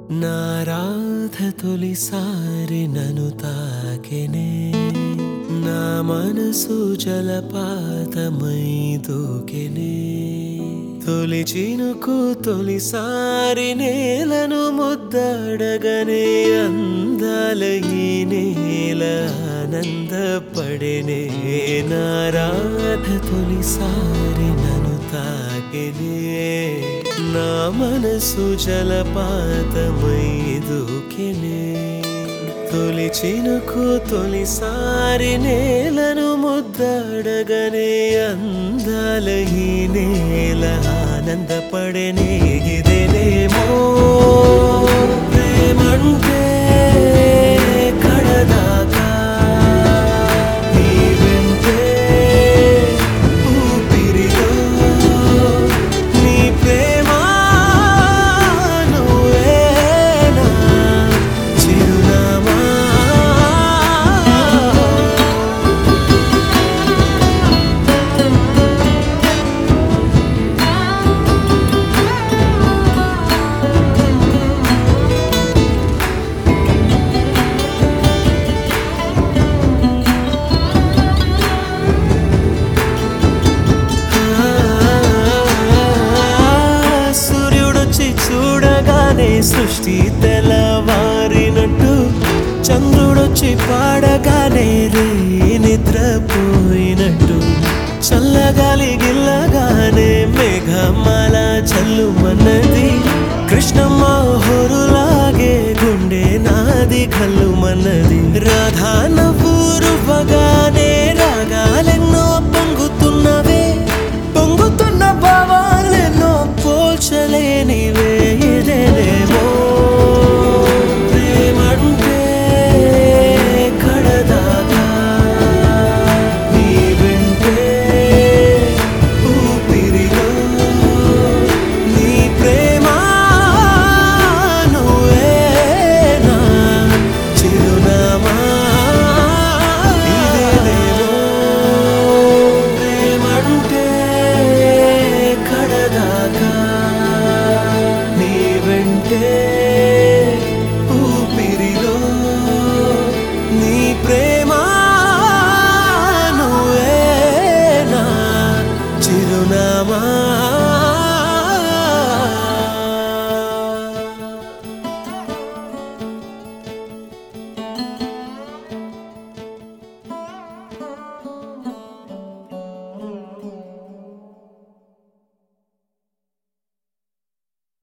నా రాధ తొలిసారి నన్ను తాకెనే నా మనసు జలపాతమై దూకెనే తొలి చినుకు తొలిసారి నేలను ముద్దడగనే అందాల ఈ నేల ఆనందపడెనే నా రాధ తొలిసారి నన్ను తాకెనే నా మనసు జలపాతమై దూకెనే తొలి చినుకు తొలిసారి నేలను ముద్దడగనే అందాల ఈ నేల ఆనందపడనే ఇదేనేమో ప్రేమంటే కడదాకా నీ వెంటే ఊపిరిలో నీ ప్రేమ నువ్వేనా చిరునామా సూర్యుడొచ్చి చూడగానే సృష్టి తెల్లవారినట్టు చంద్రుడొచ్చి పాడగానే రే నిద్రపోయినట్టు చల్లగాలి గిల్లగానే మేఘమాల చల్లుమన్నది కృష్ణమ్మ హోరులాగే గుండె నాది కల్లుమన్నది రాధా నవ్వురువగానే రాగాలెన్నో